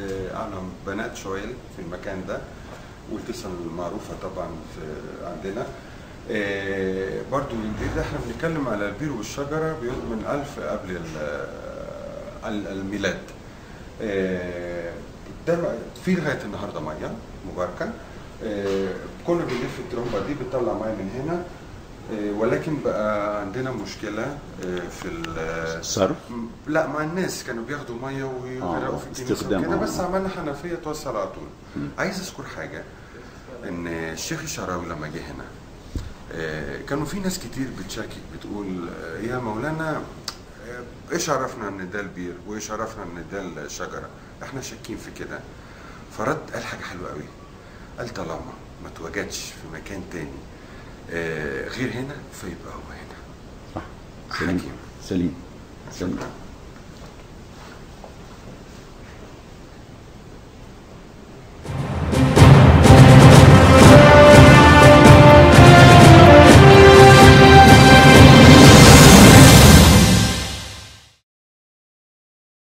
آه، انا بنات شويل في المكان ده والقصه المعروفه طبعا في عندنا آه، برضو البير ده احنا بنتكلم على البير والشجره بيقول من ألف قبل ال- ال- الميلاد آه، ده في لغايه النهارده ميه مباركه آه، كنا بنلف الترمبه دي بتطلع ميه من هنا آه، ولكن بقى عندنا مشكله آه، في ال- الصرف لا مع الناس كانوا بياخدوا ميه ويغرقوا آه، في الكنيسه استخدام، وكده آه. بس عملنا حنفيه توصل على طول عايز اذكر حاجه ان الشيخ الشعراوي لما جه هنا آه، كانوا في ناس كتير بتشاكك بتقول آه، يا مولانا آه، ايش عرفنا ان ده البير وايش عرفنا ان ده الشجره احنا شاكين في كده فرد قال حاجه حلوه قوي قال طالما ما تواجدش في مكان تاني آه، غير هنا فيبقى هو هنا صح سليم حكيم سليم سليم شكرا